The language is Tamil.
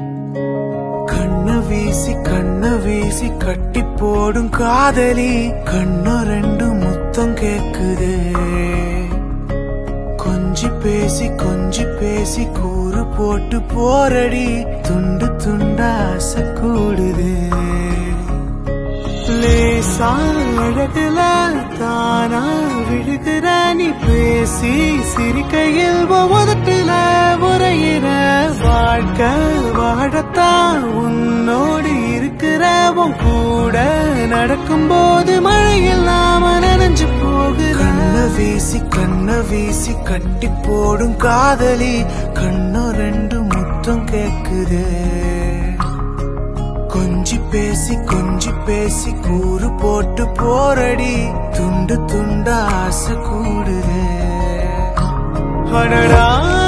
கண்ண வீசி கண்ண வீசி கட்டி போடும் காதலி கண்ணு ரெண்டு முத்தம் கேக்குதே கொஞ்சி பேசி கொஞ்சி பேசி கூறு போட்டு போரடி துண்டு துண்டா ஆசை கூடுதே லேசா அழகுல தானா விழுகிற நீ பேசி சிரிக்கையில் உதட்டுல உரையிற வாழ்க்கை வாழத்தான் உன்னோடு இருக்கிற உன் கூட நடக்கும்போது மழையில் நாம நனைஞ்சு போகிற கண்ண வீசி கண்ண வீசி கட்டி போடும் காதலி கண்ணு ரெண்டு முத்தம் கேக்குதே கொஞ்சி பேசி கொஞ்சி பேசி கூறு போட்டு போரடி துண்டு துண்டா ஆசை கூடுதே அடடா